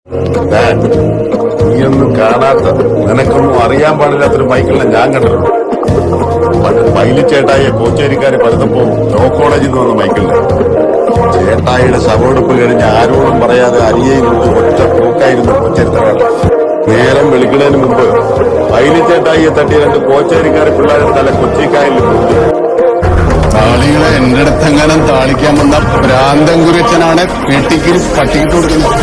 നീയൊന്നും കാണാത്ത നിനക്കൊന്നും അറിയാൻ പാടില്ലാത്തൊരു മൈക്കിളിനെ ഞാൻ കണ്ടിട്ടുണ്ട് പണ്ട് പൈലി ചേട്ടായിയെ കോച്ചേരിക്കാര് പലതപ്പോ ലോ കോളേജിൽ നിന്ന് വന്ന മൈക്കിളിനെ ചേട്ടായിയുടെ ശവമെടുപ്പ് കഴിഞ്ഞ് ആരോടും പറയാതെ അരിയയിൽ നിന്ന് ഒറ്റ പോക്കായിരുന്നു കോച്ചേരി നേരം വെളുക്കുന്നതിന് മുമ്പ് പൈലി ചേട്ടായിയെ തട്ടി രണ്ട് കോച്ചേരിക്കാരെ പിള്ളേരെ തല കൊച്ചിക്കായലിൽ കൊണ്ടു താളികളെ എന്റെ അടുത്തെങ്ങാനും താളിക്കാൻ വന്ന ഭ്രാന്തൻ കുരച്ചനാണ് വെട്ടിക്കിരി പട്ടിക്കിട്ട് കൊടുക്കുന്നത്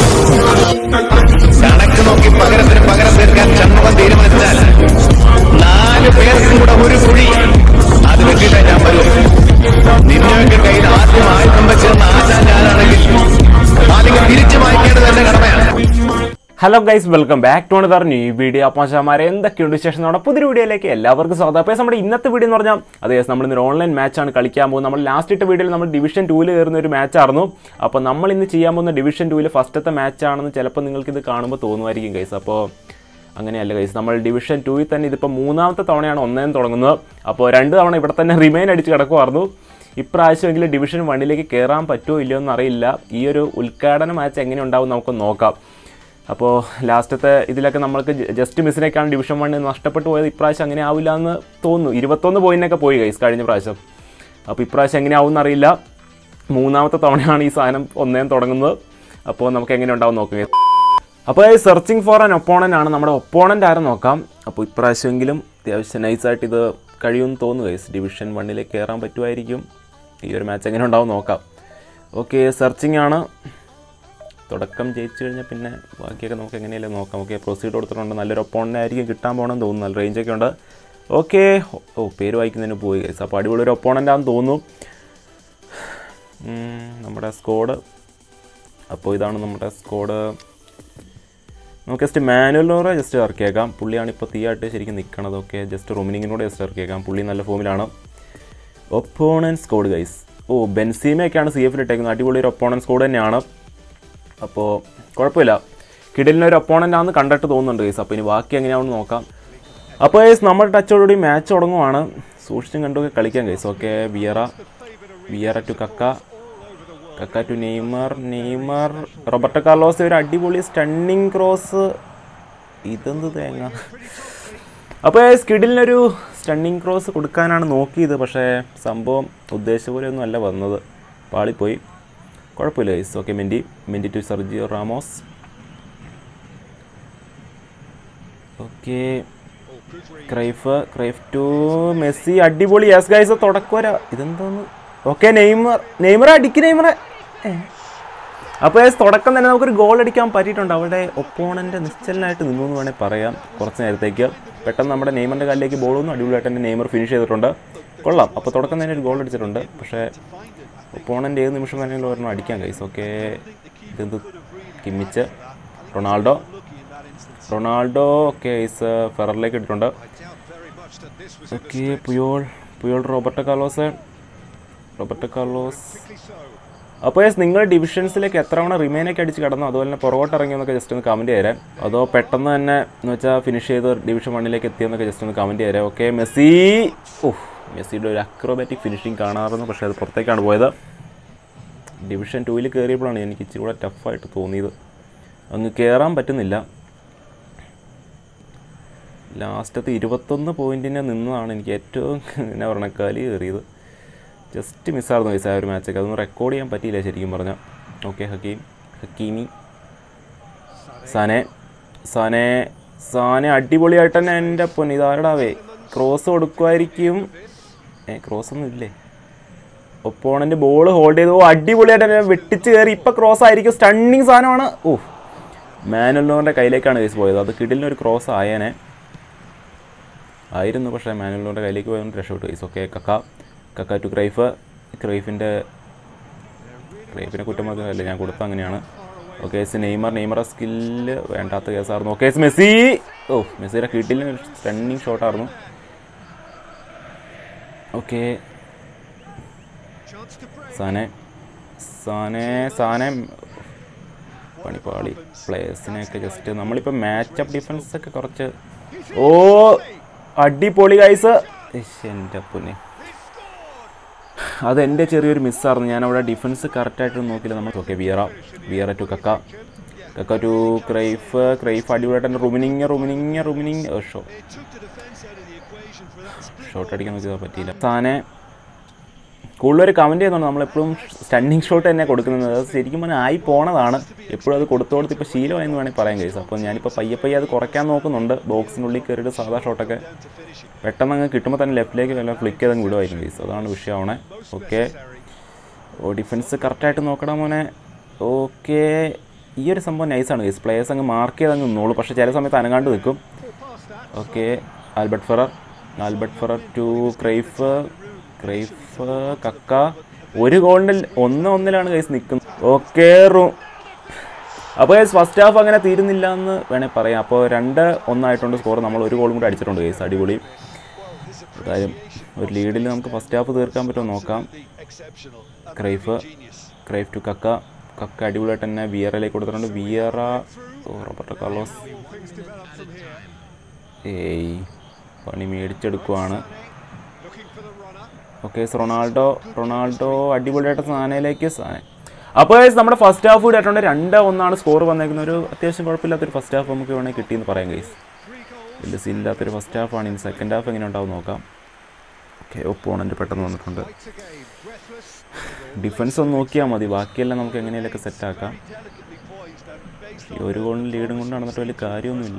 കണക്ക് നോക്കി പകരത്തിന് പകരം തീർക്കാൻ ഷൺമുഖം തീരുമാനിച്ചാൽ നാല് പേർക്കും കൂടെ ഒരു കുഴി അത് വെട്ടിയിട്ടേ ഞാൻ വരൂ നിന്നൊക്കെ കയ്യിൽ ആദ്യം ആയുധം വെച്ചിരുന്ന ആശാൻ ഞാനാണെങ്കിൽ അല്ലെങ്കിൽ തിരിച്ചു വാങ്ങിക്കേണ്ടത് എന്റെ കടമയാണ് hello guys welcome back to another new video അപ്പോൾ ശമാരെ എന്തൊക്കെയുണ്ട് വിശേഷം നമ്മുടെ പുതിയ വീഡിയോയിലേക്ക് എല്ലാവർക്കും സ്വാഗതം അപ്പോൾ നമ്മുടെ ഇന്നത്തെ വീഡിയോ എന്ന് പറഞ്ഞാൽ അതെ നമ്മൾ ഇന്ന് ഓൺലൈൻ മാച്ചാണ് കളിക്കാൻ പോകുന്നത് നമ്മൾ ലാസ്റ്റ് ഇട്ട വീഡിയോയിൽ നമ്മൾ ഡിവിഷൻ ടൂവിൽ കയറുന്ന ഒരു മാച്ചായിരുന്നു അപ്പോൾ നമ്മൾ ഇന്ന് ചെയ്യാൻ പോകുന്ന ഡിവിഷൻ ടൂവിൽ ഫസ്റ്റത്തെ മാച്ചാണെന്ന് ചിലപ്പോൾ നിങ്ങൾക്ക് ഇത് കാണുമ്പോൾ തോന്നുമായിരിക്കും ഗൈസ് അപ്പോൾ അങ്ങനെയല്ല ഗൈസ് നമ്മൾ ഡിവിഷൻ ടൂവിൽ തന്നെ ഇതിപ്പോൾ മൂന്നാമത്തെ തവണയാണ് ഒന്നേന്ന് തുടങ്ങുന്നത് അപ്പോൾ രണ്ട് തവണ ഇവിടെ തന്നെ റിമൈൻ അടിച്ച് കിടക്കുമായിരുന്നു ഇപ്രാവശ്യമെങ്കിലും ഡിവിഷൻ വണ്ണിലേക്ക് കയറാൻ പറ്റുമോ ഇല്ലയോ എന്നറിയില്ല ഈ ഒരു ഉദ്ഘാടന മാച്ച് എങ്ങനെ ഉണ്ടാവും നമുക്ക് നോക്കാം അപ്പോൾ ലാസ്റ്റത്തെ ഇതിലൊക്കെ നമ്മൾക്ക് ജസ്റ്റ് മിസ്സിനൊക്കെയാണ് ഡിവിഷൻ വണ്ണിൽ നഷ്ടപ്പെട്ടു പോയത് ഇപ്രാവശ്യം അങ്ങനെ ആവില്ല എന്ന് തോന്നുന്നു ഇരുപത്തൊന്ന് പോയിന്റൊക്കെ പോയി ഗൈസ് കഴിഞ്ഞ പ്രാവശ്യം അപ്പോൾ ഇപ്രാവശ്യം എങ്ങനെ ആവും എന്നറിയില്ല മൂന്നാമത്തെ തവണയാണ് ഈ സാധനം ഒന്നേം തുടങ്ങുന്നത് അപ്പോൾ നമുക്ക് എങ്ങനെ ഉണ്ടാവും നോക്കുക അപ്പോൾ ഈ സെർച്ചിങ് ഫോർ ആൻ ഒപ്പോണൻ്റ് ആണ് നമ്മുടെ ഒപ്പോണൻ്റ് ആരും നോക്കാം അപ്പോൾ ഇപ്രാവശ്യമെങ്കിലും അത്യാവശ്യം നൈസായിട്ട് ഇത് കഴിയുമെന്ന് തോന്നുന്നു ഗൈസ് ഡിവിഷൻ വണ്ണിലേക്ക് കയറാൻ പറ്റുമായിരിക്കും ഈ ഒരു മാച്ച് എങ്ങനെ ഉണ്ടാവും നോക്കാം ഓക്കെ സെർച്ചിങ് ആണ് തുടക്കം ജയിച്ചു കഴിഞ്ഞാൽ പിന്നെ ബാക്കിയൊക്കെ നമുക്ക് എങ്ങനെയല്ലേ നോക്കാം ഓക്കെ പ്രൊസീഡ് കൊടുത്തിട്ടുണ്ട് നല്ലൊരു ഒപ്പോണൻ്റ് ആയിരിക്കും കിട്ടാൻ പോകണമെന്ന് തോന്നുന്നു നല്ല റേഞ്ചൊക്കെ ഉണ്ട് ഓക്കെ ഓ പേര് വായിക്കുന്നതിന് പോയി ഗൈസ് അപ്പോൾ അടിപൊളി ഒരു ഒപ്പോണൻ്റ് ആണെന്ന് തോന്നുന്നു ഉം, നമ്മുടെ സ്കോഡ് അപ്പോൾ ഇതാണ് നമ്മുടെ സ്കോഡ് നമുക്ക് ജസ്റ്റ് മാനുവലിനോടെ ജസ്റ്റ് ഇറക്കിയേക്കാം പുള്ളിയാണ് ഇപ്പോൾ തീയായിട്ട് ശരിക്കും നിൽക്കണത് ഓക്കെ ജസ്റ്റ് റൂമിനിങ്ങിനോടെ ജസ്റ്റ് ഇറക്കിയേക്കാം പുള്ളി നല്ല ഫോമിലാണ് ഒപ്പോണൻ സ്കോഡ് ഗൈസ് ഓ ബെൻസീമയൊക്കെയാണ് സി എഫിൽ ഇട്ടേക്കുന്നത് അടിപൊളി ഒരു ഒപ്പോണൻ സ്കോഡ് തന്നെയാണ് അപ്പോൾ കുഴപ്പമില്ല കിടലിന് ഒരു ഒപ്പോണൻ്റ് ആണെന്ന് കണ്ടിട്ട് തോന്നുന്നുണ്ട് ഗൈസ് അപ്പോൾ ഇനി ബാക്കി എങ്ങനെയാണെന്ന് നോക്കാം അപ്പോൾ ഗൈസ് നമ്മുടെ ടച്ചോടുകൂടി മാച്ച് തുടങ്ങുവാണ് സൂക്ഷിച്ചും കണ്ടൊക്കെ കളിക്കാം guys okay Vieira Vieira to Kaka Kaka to Neymar Neymar Roberto Carlos ഒരു അടിപൊളി സ്റ്റണ്ണിങ് ക്രോസ് ഇതെന്ത് തേങ്ങ അപ്പോൾ സ്കിഡിലിനൊരു സ്റ്റണ്ണിങ് ക്രോസ് കൊടുക്കാനാണ് നോക്കിയത് പക്ഷേ സംഭവം ഉദ്ദേശിച്ച പോലെ ഒന്നും അല്ല വന്നത് പാളിപ്പോയി കുഴപ്പമില്ല guys okay Mendy Mendy to Sergio Ramos okay Cruyff Cruyff to Messi അടിപൊളി യെസ് ഗൈസ് തുടക്കുവര ഇതെന്താന്ന് ഓക്കെ നെയ്മർ നെയ്മറെ അടിക്ക് നെയ്മറെ അപ്പോൾ യെസ് തുടക്കം തന്നെ നമുക്കൊരു ഗോൾ അടിക്കാൻ പറ്റിയിട്ടുണ്ട് അവിടെ ഒപ്പോണൻ്റെ നിശ്ചലനായിട്ട് നിന്നു എന്ന് വേണമെങ്കിൽ പറയാം കുറച്ച് നേരത്തേക്ക് പെട്ടെന്ന് നമ്മുടെ നെയ്മറിൻ്റെ കാലിലേക്ക് ബോളൊന്നും അടിപൊളിയായിട്ട് തന്നെ നെയ്മർ ഫിനിഷ് ചെയ്തിട്ടുണ്ട് കൊള്ളാം അപ്പോൾ തുടക്കം തന്നെ ഒരു ഗോൾ അടിച്ചിട്ടുണ്ട് പക്ഷേ ഒപ്പോണൻ്റ് ഏത് നിമിഷം വേണമെങ്കിലും ഒരെണ്ണം അടിക്കാം കൈസ് ഓക്കെ ഇതെന്ത് കിമ്മിച്ച് റൊണാൾഡോ റൊണാൾഡോ ഓക്കെ ഐസ് ഫെററിലേക്ക് ഇട്ടിട്ടുണ്ട് okay Puyol Puyol Roberto Carlos Roberto Carlos അപ്പോൾ യെസ് നിങ്ങൾ ഡിവിഷൻസിലേക്ക് എത്ര തവണ റിമൈനൊക്കെ അടിച്ച് കിടന്നു അതുപോലെ തന്നെ പുറകോട്ട് ഇറങ്ങിയെന്നൊക്കെ ജസ്റ്റ് ഒന്ന് കമൻറ്റ് തരാം അതോ പെട്ടെന്ന് തന്നെ എന്ന് വെച്ചാൽ ഫിനിഷ് ചെയ്ത് ഡിവിഷൻ വണ്ണിലേക്ക് എത്തിയെന്നൊക്കെ ജസ്റ്റ് ഒന്ന് കമൻറ്റ് തരാം ഓക്കെ മെസ്സി ഓഹ് മെസ്സിയുടെ ഒരു അക്രോബാറ്റിക് ഫിനിഷിങ് കാണാറുണ്ട് പക്ഷേ അത് പുറത്തേക്കാണ് പോയത് ഡിവിഷൻ ടൂവിൽ കയറിയപ്പോഴാണ് എനിക്ക് ഇച്ചിരി കൂടെ ടഫായിട്ട് തോന്നിയത് അങ്ങ് കയറാൻ പറ്റുന്നില്ല ലാസ്റ്റത്തെ ഇരുപത്തൊന്ന് പോയിന്റിനെ നിന്നതാണ് എനിക്ക് ഏറ്റവും എന്നാ പറഞ്ഞ കലി കയറിയത് ജസ്റ്റ് മിസ്സായിരുന്നു ഗൈസ് ആ ഒരു മാച്ചൊക്കെ അതൊന്നും റെക്കോർഡ് ചെയ്യാൻ പറ്റിയില്ല ശരിക്കും പറഞ്ഞാൽ okay Hakim Hakimi Sane Sane Sane അടിപൊളിയായിട്ട് തന്നെ എൻ്റെ പൊന്ന് ഇതാരടാവേ ക്രോസ് കൊടുക്കുമായിരിക്കും ഏ ക്രോസ് ഒന്നും ഇല്ലേ ഒപ്പോണൻ്റ് ബോൾ ഹോൾഡ് ചെയ്തു ഓ അടിപൊളിയായിട്ട് തന്നെ വെട്ടിച്ച് കയറി ഇപ്പം ക്രോസ് ആയിരിക്കും സ്റ്റണ്ണിങ് സാധനമാണ് ഓ മാനുവലിനോറിൻ്റെ കയ്യിലേക്കാണ് കേസ് പോയത് അത് കിടിലിനൊരു ക്രോസ് ആയേനെ ആയിരുന്നു പക്ഷേ മാനുവലിനോറിൻ്റെ കയ്യിലേക്ക് പോയതുകൊണ്ട് രക്ഷപ്പെട്ടു കേസ് ഓക്കെ കക്ക കക്ക ടു ക്രൈഫ് ക്രൈഫിൻ്റെ ക്രൈഫിനെ കുറ്റം പറഞ്ഞതല്ല ഞാൻ കൊടുത്ത അങ്ങനെയാണ് ഓക്കെ എസ് നെയ്മർ നെയ്മറ സ്കില്ല് വേണ്ടാത്ത കേസായിരുന്നു ഓക്കെ എസ് മെസ്സി ഓ മെസ്സിയുടെ കിട്ടിലിന് ഒരു സ്റ്റണ്ണിങ് ഷോട്ടായിരുന്നു ഓക്കെ സാനെ സാനെ സാനെ പണിപ്പാളി പ്ലേയേഴ്സിനെയൊക്കെ ജസ്റ്റ് നമ്മളിപ്പോൾ മാച്ച് അപ്പ് ഡിഫൻസ് ഒക്കെ കുറച്ച് ഓ അടിപൊളി ഗൈസ് എൻ്റെ പൊന്നെ അതെൻ്റെ ചെറിയൊരു മിസ്സായിരുന്നു ഞാൻ അവിടെ ഡിഫൻസ് കറക്റ്റായിട്ട് നോക്കിയില്ല നമ്മൾ okay Vieira Vieira to Kaka Kaka to Cruyff Cruyff അടിപൊളിയായിട്ട് റുമിനിങ് റുമിനിങ് റുമിനിങ് ഷോ ഷോട്ട് അടിക്കാൻ നോക്കിയതാ പറ്റിയില്ല സാനെ കൂടുതലൊരു കമൻറ്റ് ചെയ്യുന്നുണ്ട് നമ്മളെപ്പോഴും സ്റ്റണ്ണിങ് ഷോട്ട് തന്നെ കൊടുക്കുന്നത് അത് ശരിക്കും പറഞ്ഞാൽ ആയി പോണതാണ് എപ്പോഴും അത് കൊടുത്തു കൊടുത്ത് ഇപ്പോൾ ശീലമായെന്ന് വേണമെങ്കിൽ പറയാൻ കഴിയും അപ്പോൾ ഞാനിപ്പോൾ പയ്യെ പയ്യെ അത് കുറയ്ക്കാൻ നോക്കുന്നുണ്ട് ബോക്സിനുള്ളിൽ കയറിയിട്ട് സാധാ ഷോട്ടൊക്കെ പെട്ടെന്ന് അങ്ങ് കിട്ടുമ്പോൾ തന്നെ ലെഫ്റ്റിലേക്ക് വല്ല ഫ്ലിക്ക് ചെയ്തങ്ങ് വിടുമായിരിക്കും ഗൈസ് അതാണ് വിഷയമാവണേ ഓക്കെ ഓ ഡിഫൻസ് കറക്റ്റായിട്ട് നോക്കണം മോനെ ഓക്കെ ഈ ഒരു സംഭവം നൈസാണ് ഗൈസ് പ്ലേയേഴ്സ് അങ്ങ് മാർക്ക് ചെയ്ത് അങ്ങ് നിന്നോളൂ പക്ഷേ ചില സമയത്ത് അനങ്ങാണ്ട് നിൽക്കും okay Albert Ferrer Albert Ferrer to Cruyff Cruyff Kaka ഒരു ഗോളിൻ്റെ ഒന്ന് ഒന്നിലാണ് ഗൈസ് നിൽക്കുന്നത് ഓക്കെ റൂ അപ്പോൾ ഗൈസ് ഫസ്റ്റ് ഹാഫ് അങ്ങനെ തീരുന്നില്ല എന്ന് വേണേൽ പറയാം അപ്പോൾ രണ്ട് ഒന്നായിട്ടുണ്ട് സ്കോർ നമ്മൾ ഒരു ഗോളും കൂടി അടിച്ചിട്ടുണ്ട് ഗൈസ് അടിപൊളി കാര്യം ഒരു ലീഡിൽ നമുക്ക് ഫസ്റ്റ് ഹാഫ് തീർക്കാൻ പറ്റുമോ നോക്കാം ക്രൈഫ് ക്രൈഫ് ടു കക്ക കക്ക അടിപൊളിയായിട്ട് തന്നെ വിയറയിലേക്ക് കൊടുത്തിട്ടുണ്ട് വിയറ ഓ റോബർട്ടോ കാർലോസ് ഏയ് പണി മേടിച്ചെടുക്കുവാണ് ഓക്കെ റൊണാൾഡോ റൊണാൾഡോ അടിപൊളിയായിട്ട് സാനയിലേക്ക് സാന അപ്പോൾ guys, നമ്മുടെ ഫസ്റ്റ് ഹാഫ് കൂടി ആയിട്ടുണ്ട് രണ്ട് ഒന്നാണ് സ്കോർ വന്നേക്കുന്ന ഒരു അത്യാവശ്യം കുഴപ്പമില്ലാത്തൊരു ഫസ്റ്റ് ഹാഫ് നമുക്ക് വേണമെങ്കിൽ കിട്ടിയെന്ന് പറയാം ഗൈസ് വലിയ സീനില്ലാത്തൊരു ഫസ്റ്റ് ഹാഫാണ് ഇനി സെക്കൻഡ് ഹാഫ് എങ്ങനെ ഉണ്ടാവും നോക്കാം ഓക്കെ ഒപ്പോണൻ്റ് പെട്ടെന്ന് വന്നിട്ടുണ്ട് ഡിഫൻസ് ഒന്ന് നോക്കിയാൽ മതി ബാക്കിയെല്ലാം നമുക്ക് എങ്ങനെയൊക്കെ സെറ്റാക്കാം ഈ ഒരു ഗോളിന് ലീഡും കൊണ്ട് നടന്നിട്ട് വലിയ കാര്യമൊന്നുമില്ല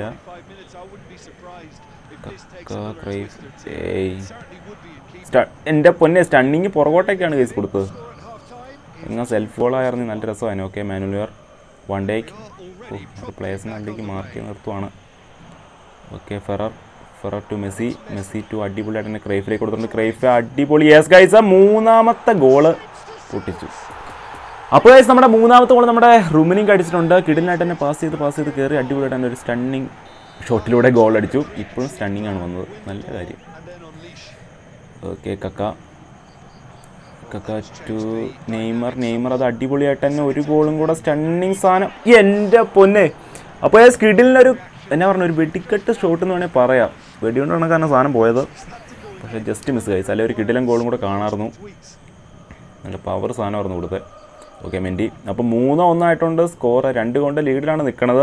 കക്ക, ക്രൈഫ്, ഏയ്. സ്റ്റ- എൻ്റെ പൊന്നെ സ്റ്റണ്ണിങ് പുറകോട്ടേക്കാണ് കേസ് കൊടുത്തത് എന്നാൽ സെൽഫ് ഗോളായിരുന്നു നല്ല രസമായിരുന്നു ഓക്കെ മാനുവൽ വൺ ഡേക്ക് പ്ലേയേഴ്സിനെ അതിലേക്ക് മാർക്ക് ചെയ്ത് നിർത്തുവാണ് okay Ferrer Ferrer to Messi Messi to അടിപൊളിയായിട്ട് തന്നെ ക്രൈഫിലേക്ക് കൊടുത്തിട്ടുണ്ട് ക്രൈഫ് അടിപൊളി യെസ് ഗൈസ് മൂന്നാമത്തെ ഗോള് പൊട്ടിച്ചു അപ്പോൾ ഗൈസ് നമ്മുടെ മൂന്നാമത്തെ ഗോൾ നമ്മുടെ റുമിനിങ് അടിച്ചിട്ടുണ്ട് കിടിലായിട്ട് തന്നെ പാസ് ചെയ്ത് പാസ് ചെയ്ത് കയറി അടിപൊളിയായിട്ട് തന്നെ ഒരു സ്റ്റണ്ണിങ് ഷോട്ടിലൂടെ ഗോൾ അടിച്ചു ഇപ്പോഴും സ്റ്റണ്ണിങ് ആണ് വന്നത് നല്ല കാര്യം ഓക്കെ കക്ക കക്ക ടു നെയ്മർ നെയ്മർ അത് അടിപൊളിയായിട്ട് തന്നെ ഒരു ഗോളും കൂടെ സ്റ്റണ്ണിങ് സാധനം എൻ്റെ പൊന്നെ അപ്പോൾ ആ സ്കിഡിലിനൊരു എന്നാ പറഞ്ഞ ഒരു വെടിക്കെട്ട് ഷോട്ട് എന്ന് വേണമെങ്കിൽ പറയാം വെടികൊണ്ടാണ് കാരണം സാധനം പോയത് പക്ഷേ ജസ്റ്റ് മിസ് കഴിച്ചു അല്ലെങ്കിൽ ഒരു കിടിലൻ ഗോളും കൂടെ കാണാമായിരുന്നു നല്ല പവർ സാധനമായിരുന്നു കൊടുത്തത് ഓക്കെ മെൻറ്റി അപ്പോൾ മൂന്നോ ഒന്നായിട്ടുണ്ട് സ്കോർ രണ്ട് കൊണ്ട് ലീഡിലാണ് നിൽക്കണത്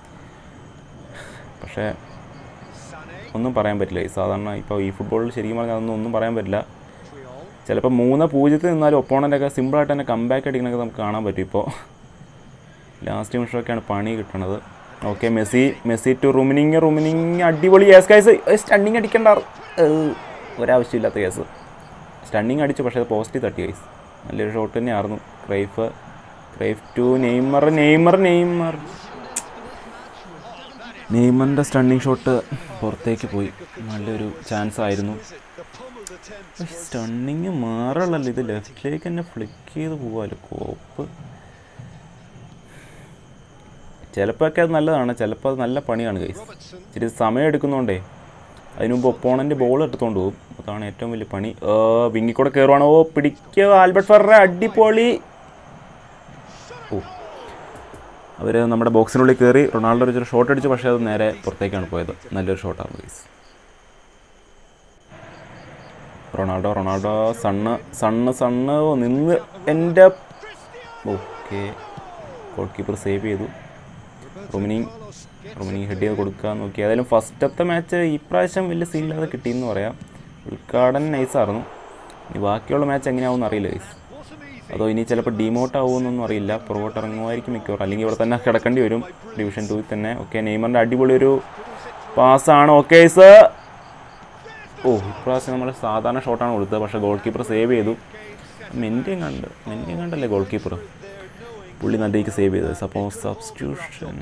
പക്ഷേ ഒന്നും പറയാൻ പറ്റില്ല ഈ സാധാരണ ഇപ്പോൾ ഈ ഫുട്ബോളിൽ ശരിക്കും പറഞ്ഞാൽ അതൊന്നും ഒന്നും പറയാൻ പറ്റില്ല ചിലപ്പോൾ മൂന്ന് പൂജ്യത്തിൽ നിന്നാലും ഒപ്പോണൻ്റൊക്കെ സിമ്പിളായിട്ട് തന്നെ കമ്പാക്ക് അടിക്കണൊക്കെ നമുക്ക് കാണാൻ പറ്റും ഇപ്പോൾ ലാസ്റ്റ് നിമിഷമൊക്കെയാണ് പണി കിട്ടണത് okay Messi Messi to Rummenigge Rummenigge അടിപൊളി യെസ് കൈസ് സ്റ്റണ്ണിങ് അടിക്കണ്ട ഏഹ്, ഒരാവശ്യമില്ലാത്ത കേസ് സ്റ്റണ്ണിങ് അടിച്ചു പക്ഷേ അത് പോസ്റ്റിൽ തട്ടി കൈസ് നല്ലൊരു ഷോട്ട് തന്നെയായിരുന്നു Cruyff Cruyff to Neymar Neymar Neymar നെയ്മറിൻ്റെ സ്റ്റണ്ണിങ് ഷോട്ട് പുറത്തേക്ക് പോയി നല്ലൊരു ചാൻസ് ആയിരുന്നു സ്റ്റണ്ണിങ് മാറുള്ളല്ലോ ഇത് ലെഫ്റ്റിലേക്ക് തന്നെ ഫ്ലിക്ക് ചെയ്ത് പോവാല്ലോ കോപ്പ് ചിലപ്പോഴൊക്കെ അത് നല്ലതാണ് ചിലപ്പോൾ അത് നല്ല പണിയാണ് കൈസ് ഇച്ചിരി സമയം എടുക്കുന്നോണ്ടേ അതിന് മുമ്പ് ഒപ്പോണൻ്റ് ബോൾ എടുത്തുകൊണ്ട് പോകും അതാണ് ഏറ്റവും വലിയ പണി വിങ്ങിക്കൂടെ കയറുവാണ് ഓ പിടിക്കുക ആൽബർട്ട് ഫെറ അടിപൊളി ഓ അവർ നമ്മുടെ ബോക്സിനുള്ളിൽ കയറി റൊണാൾഡോ ഒരു ഷോട്ട് അടിച്ചു പക്ഷേ അത് നേരെ പുറത്തേക്കാണ് പോയത് നല്ലൊരു ഷോട്ടാണ് guys Ronaldo Ronaldo Son Son Son oh, നിന്ന് എൻ്റെ ഓക്കെ ഗോൾ കീപ്പർ സേവ് ചെയ്തു റൊമിനി റൊമിനി ഹെഡ് ചെയ്ത് കൊടുക്കാൻ നോക്കി ഏതായാലും ഫസ്റ്റത്തെ മാച്ച് ഇപ്രാവശ്യം വലിയ സീനില്ലാതെ കിട്ടിയെന്ന് പറയാം ഉദ്ഘാടനം നൈസായിരുന്നു ഇനി ബാക്കിയുള്ള മാച്ച് എങ്ങനെയാവും അറിയില്ല ഗൈസ് അതോ ഇനി ചിലപ്പോൾ ഡിമോട്ട് ആവുമെന്നൊന്നും അറിയില്ല പുറകോട്ട് ഇറങ്ങുമായിരിക്കും മിക്കവാറും അല്ലെങ്കിൽ ഇവിടെ തന്നെ കിടക്കേണ്ടി വരും ഡിവിഷൻ ടൂവിൽ തന്നെ ഓക്കെ നെയ്മറിൻ്റെ അടിപൊളി ഒരു പാസ്സാണ് ഓക്കെ സർ ഓ ഇപ്രാവശ്യം നമ്മൾ സാധാരണ ഷോട്ടാണ് കൊടുത്തത് പക്ഷേ ഗോൾ കീപ്പർ സേവ് ചെയ്തു മെൻറ്റിയും കണ്ട് മെൻറ്റിയും കണ്ടല്ലേ ഗോൾ കീപ്പർ പുള്ളി നല്ല രീതിക്ക് സേവ് ചെയ്തത് അപ്പോൾ സബ്സ്റ്റിറ്റ്യൂഷൻ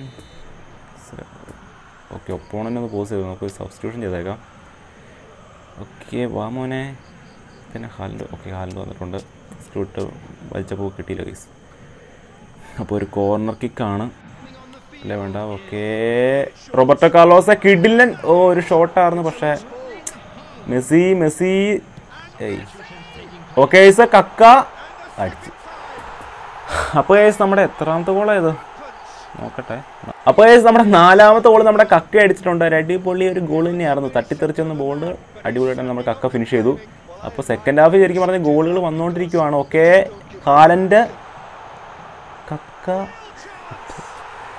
ഓക്കെ ഒപ്പോണൻ്റ് ഒന്ന് പോസ് ചെയ്തു നമുക്ക് സബ്സ്റ്റിറ്റ്യൂഷൻ ചെയ്തേക്കാം ഓക്കെ വാ മോനെ പിന്നെ ഹാലിൻ്റെ ഓക്കെ ഹാലിൻ്റെ വന്നിട്ടുണ്ട് സ്ക്രൂട്ട് വലിച്ചപ്പോൾ കിട്ടിയില്ല ഗൈസ് അപ്പോൾ ഒരു കോർണർ കിക്കാണ് അല്ലേ വേണ്ട ഓക്കെ റോബർട്ടോ കാർലോസ കിഡിലൻ ഓ ഒരു ഷോട്ടായിരുന്നു പക്ഷേ മെസ്സി മെസ്സി ഏയ് ഓക്കെ ഐസ കക്ക അടിച്ച് അപ്പോൾ ഏസ് നമ്മുടെ എത്രാമത്തെ ഗോളായത് നോക്കട്ടെ അപ്പോൾ ഏസ് നമ്മുടെ നാലാമത്തെ ഗോൾ നമ്മുടെ കക്ക അടിച്ചിട്ടുണ്ട് ഒരു അടിപൊളി ഒരു ഗോൾ തന്നെയായിരുന്നു തട്ടിത്തെറിച്ചെന്ന ബോൾ അടിപൊളിയായിട്ട് നമ്മൾ കക്ക ഫിനിഷ് ചെയ്തു അപ്പോൾ സെക്കൻഡ് ഹാഫ് ശരിക്കും പറഞ്ഞാൽ ഗോളുകൾ വന്നുകൊണ്ടിരിക്കുവാണ് ഓക്കെ ഹാലൻ്റെ കക്ക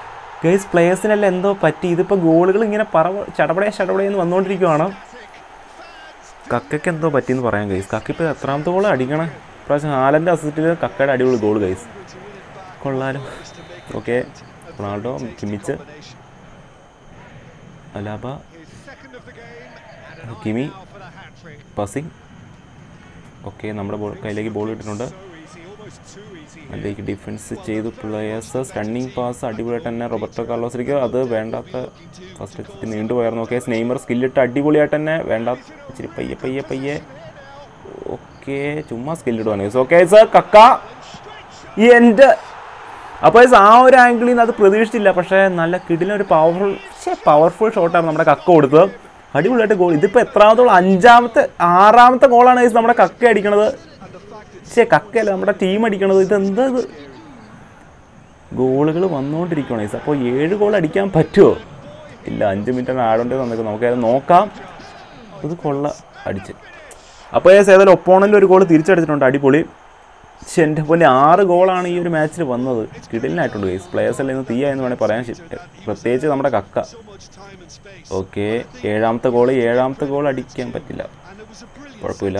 ഗൈസ് പ്ലേയേഴ്സിനെല്ലാം എന്തോ പറ്റി ഇതിപ്പോൾ ഗോളുകൾ ഇങ്ങനെ പറ ചടപടേ ചടപടയെന്ന് വന്നുകൊണ്ടിരിക്കുവാണ് കക്കയ്ക്ക് എന്തോ പറ്റിയെന്ന് പറയാം ഗൈസ് കക്ക ഇപ്പോൾ എത്രാമത്തെ ഗോൾ അടിക്കണം ഇപ്രാവശ്യം ഹാലൻ്റെ അസിസ്റ്റിൽ കക്കയുടെ അടിപൊളി ഗോൾ ഗൈസ് കൊള്ളാലോ ഓക്കെ റൊണാൾഡോ കിമിച്ച് അലാബ കിമി പസിങ് ഓക്കെ നമ്മുടെ ബോൾ കയ്യിലേക്ക് ബോൾ ഇട്ടിട്ടുണ്ട് അതിലേക്ക് ഡിഫൻസ് ചെയ്തു പ്ലേയേഴ്സ് റണ്ണിങ് പാസ് അടിപൊളിയായിട്ട് തന്നെ റോബർട്ടോ കാർലോസിലേക്ക് അത് വേണ്ടാത്ത ഫസ്റ്റ് ഇച്ചിരി നീണ്ടുപോയായിരുന്നു ഓക്കെ സ്നെയ്മർ സ്കില്ലിട്ട് അടിപൊളിയായിട്ട് തന്നെ വേണ്ട ഇച്ചിരി പയ്യെ പയ്യെ പയ്യെ ഓക്കെ ചുമ്മാ സ്കില്ലിടുവാണ് ഓക്കെ സർ കക്ക ഈ എൻ്റെ അപ്പോൾ ആ ഒരു ആംഗിളിൽ നിന്ന് അത് പ്രതീക്ഷിച്ചില്ല പക്ഷേ നല്ല കിടിലൊരു പവർഫുൾ പക്ഷേ പവർഫുൾ ഷോട്ടാണ് നമ്മുടെ കക്ക കൊടുത്തത് അടിപൊളിയായിട്ട് ഗോൾ ഇതിപ്പോൾ എത്രാമത്തെ ഗോൾ അഞ്ചാമത്തെ ആറാമത്തെ ഗോളാണ് ഗൈസ് നമ്മുടെ കക്ക അടിക്കണത് പക്ഷേ കക്കയല്ല നമ്മുടെ ടീം അടിക്കണത് ഇതെന്താ ഇത് ഗോളുകൾ വന്നുകൊണ്ടിരിക്കുകയാണ് ഗൈസ് അപ്പോൾ ഏഴ് ഗോൾ അടിക്കാൻ പറ്റുമോ ഇല്ല അഞ്ച് മിനിറ്റാണ് ആടേണ്ടത് നമുക്ക് നമുക്ക് നോക്കാം ഇത് കൊള്ള അടിച്ച് അപ്പോൾ ഏകദേശം ഏതായാലും ഒപ്പോണൻ്റ് ഒരു ഗോൾ തിരിച്ചടിച്ചിട്ടുണ്ട് അടിപൊളി പക്ഷെ എൻ്റെ പോലെ ആറ് ഗോളാണ് ഈ ഒരു മാച്ചിൽ വന്നത് കിടലിനായിട്ടുണ്ട് ഗൈസ് പ്ലേയേഴ്സ് എല്ലാം ഇന്ന് തീയ എന്ന് വേണമെങ്കിൽ പറയാൻ ശരി പ്രത്യേകിച്ച് നമ്മുടെ കക്ക ഓക്കെ ഏഴാമത്തെ ഗോൾ ഏഴാമത്തെ ഗോൾ അടിക്കാൻ പറ്റില്ല കുഴപ്പമില്ല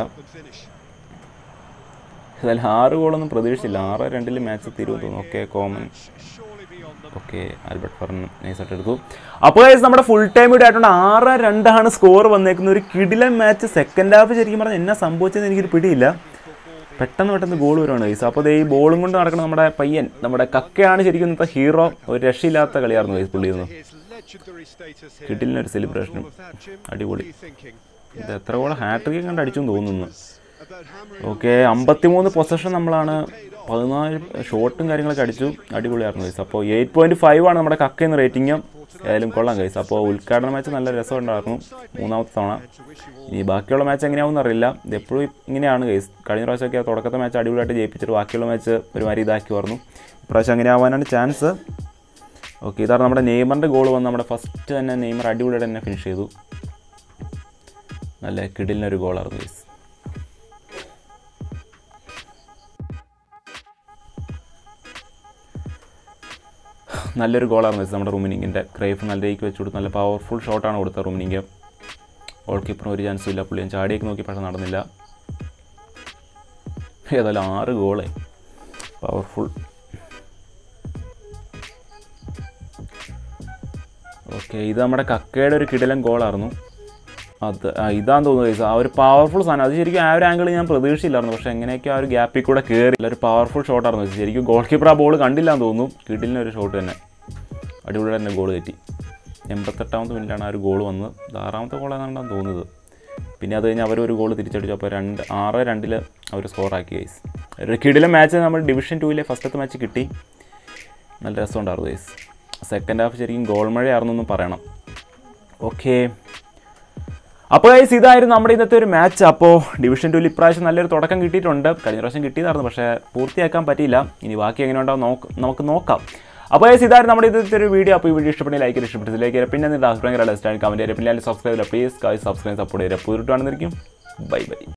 ഏതായാലും ആറ് ഗോളൊന്നും പ്രതീക്ഷിച്ചില്ല ആറ് രണ്ടിൽ മാച്ച് തീരുമെന്ന് തോന്നുന്നു ഓക്കെ കോമൺ ഓക്കെ ആൽബർട്ട് ഫർൺ നൈസായിട്ട് എടുത്തു അപ്പോൾ guys നമ്മുടെ ഫുൾ ടൈം ഇവിടെ ആയിട്ടുണ്ട് ആറ് രണ്ടാണ് സ്കോർ വന്നേക്കുന്നത് ഒരു കിടിലൻ മാച്ച് സെക്കൻഡ് ഹാഫ് ശരിക്കും പറഞ്ഞാൽ എന്നാ സംഭവിച്ചതെന്ന് എനിക്കൊരു പിടിയില്ല പെട്ടെന്ന് പെട്ടെന്ന് ഗോൾ വരുവാണ് ഗൈസ് അപ്പോൾ ദേ ഈ ബോളും കൊണ്ട് നടക്കുന്ന നമ്മുടെ പയ്യൻ നമ്മുടെ കക്കയാണ് ശരിക്കും ഇന്നത്തെ ഹീറോ ഒരു രക്ഷയില്ലാത്ത കളിയായിരുന്നു ഗൈസ് പുള്ളിയിരുന്നു കിടിലിനൊരു സെലിബ്രേഷനും അടിപൊളി ഇത് എത്ര ഗോൾ ഹാട്രിക്കും കണ്ട് അടിച്ചു തോന്നുന്നു ഓക്കെ അമ്പത്തിമൂന്ന് പൊസഷൻ നമ്മളാണ് പതിനാല് ഷോട്ടും കാര്യങ്ങളൊക്കെ അടിച്ചു അടിപൊളിയായിരുന്നു ഗൈസ് അപ്പോൾ എയ്റ്റ് പോയിന്റ് ഫൈവ് ആണ് നമ്മുടെ കക്കയെന്ന് റേറ്റിംഗ് ഏതായാലും കൊള്ളാം ഗൈസ് അപ്പോൾ ഉദ്ഘാടന മാച്ച് നല്ല രസമുണ്ടായിരുന്നു മൂന്നാമത്തെ തവണ ഇനി ബാക്കിയുള്ള മാച്ച് എങ്ങനെയാവും അറിയില്ല ഇത് എപ്പോഴും ഇങ്ങനെയാണ് ഗൈസ് കഴിഞ്ഞ പ്രാവശ്യമൊക്കെ തുടക്കത്തെ മാച്ച് അടിപൊളിയായിട്ട് ജയിപ്പിച്ചിട്ട് ബാക്കിയുള്ള മാച്ച് ഒരുമാതിരി ഇതാക്കി പറഞ്ഞു ഇപ്രാവശ്യം അങ്ങനെ ആവാനാണ് ചാൻസ് ഓക്കെ ഇതാണ് നമ്മുടെ നെയ്മറിൻ്റെ ഗോൾ വന്ന് നമ്മുടെ ഫസ്റ്റ് തന്നെ നെയ്മർ അടിപൊളിയായിട്ട് തന്നെ ഫിനിഷ് ചെയ്തു നല്ല കിടിലിനൊരു ഗോളായിരുന്നു ഗൈസ് നല്ലൊരു ഗോളായിരുന്നു ഗൈസ് നമ്മുടെ റൂമിനിങ്ങിൻ്റെ ക്രൈഫ് നല്ല രീതിക്ക് വെച്ച് കൊടുത്ത് നല്ല പവർഫുൾ ഷോട്ടാണ് കൊടുത്തത് റൂമിനിങ് ഗോൾ കീപ്പറിന് ഒരു ചാൻസും ഇല്ല പുള്ളിയും ചാടിയൊക്കെ നോക്കി പക്ഷെ നടന്നില്ല ഏതായാലും ആറ് ഗോളേ പവർഫുൾ ഓക്കെ ഇത് നമ്മുടെ കക്കയുടെ ഒരു കിടിലൻ ഗോളായിരുന്നു അത് ആ, ഇതാന്ന് തോന്നുന്നു ഗൈസ് ആ ഒരു പവർഫുൾ സാധനം അത് ശരിക്കും ആ ഒരു ആംഗിൾ ഞാൻ പ്രതീക്ഷിച്ചില്ലായിരുന്നു പക്ഷേ എങ്ങനെയൊക്കെ ആ ഒരു ഗ്യാപ്പിൽ കൂടെ കയറി ഒരു പവർഫുൾ ഷോട്ടായിരുന്നു guys. ശരിക്കും ഗോൾ കീപ്പർ ആ ബോൾ കണ്ടില്ല എന്ന് തോന്നുന്നു കിടിലിന് ഒരു ഷോട്ട് തന്നെ അടിപൊളി തന്നെ ഗോൾ കയറ്റി എൺപത്തെട്ടാമത്തെ മിനിറ്റാണ് ആ ഒരു ഗോൾ വന്നത് ഇത് ആറാമത്തെ ഗോൾ ഏതാണ്ടാന്ന് തോന്നുന്നത് പിന്നെ അത് കഴിഞ്ഞ് അവർ ഒരു ഗോൾ തിരിച്ചടിച്ചു അപ്പോൾ രണ്ട് ആറ് രണ്ടിൽ അവർ സ്കോറാക്കി ഗൈസ് ഒരു കിടിലെ മാച്ച് നമ്മൾ ഡിവിഷൻ ടൂവിലെ ഫസ്റ്റത്തെ മാച്ച് കിട്ടി നല്ല രസമുണ്ടായിരുന്നു ഗൈസ് സെക്കൻഡ് ഹാഫ് ശരിക്കും ഗോൾ മഴയായിരുന്നു എന്നും പറയണം ഓക്കെ അപ്പോൾ ഗൈസ് ഇതായിരുന്നു നമ്മുടെ ഇന്നത്തെ ഒരു മാച്ച് അപ്പോൾ ഡിവിഷൻ ടൂവിൽ ഇപ്രാവശ്യം നല്ലൊരു തുടക്കം കിട്ടിയിട്ടുണ്ട് കഴിഞ്ഞ പ്രാവശ്യം കിട്ടിയതായിരുന്നു പക്ഷേ പൂർത്തിയാക്കാൻ പറ്റിയില്ല ഇനി ബാക്കി എങ്ങനെ ഉണ്ടാവും നോക്ക് നമുക്ക് നോക്കാം അപ്പോൾ ഗൈസ് ഇതായിരുന്നു നമ്മുടെ ഇന്നത്തെ ഒരു വീഡിയോ അപ്പോൾ ഈ വീഡിയോ ഇഷ്ടപ്പെട്ടെങ്കിൽ ലൈക്ക് ഇഷ്ടപ്പെട്ടത് ലൈക്ക് പിന്നെ നിങ്ങളുടെ അഭിപ്രായങ്ങൾ ലെസ്റ്റ് കമൻറ്റ് ചെയ്യുക പിന്നെ സബ്സ്ക്രൈബ് ചെയ്യുക പ്ലീസ് ഗൈസ് സബ്സ്ക്രൈബ് സപ്പോർട്ട് ചെയ്യുക പൂരിട്ടാണെന്നിരിക്കും ബൈ ബൈ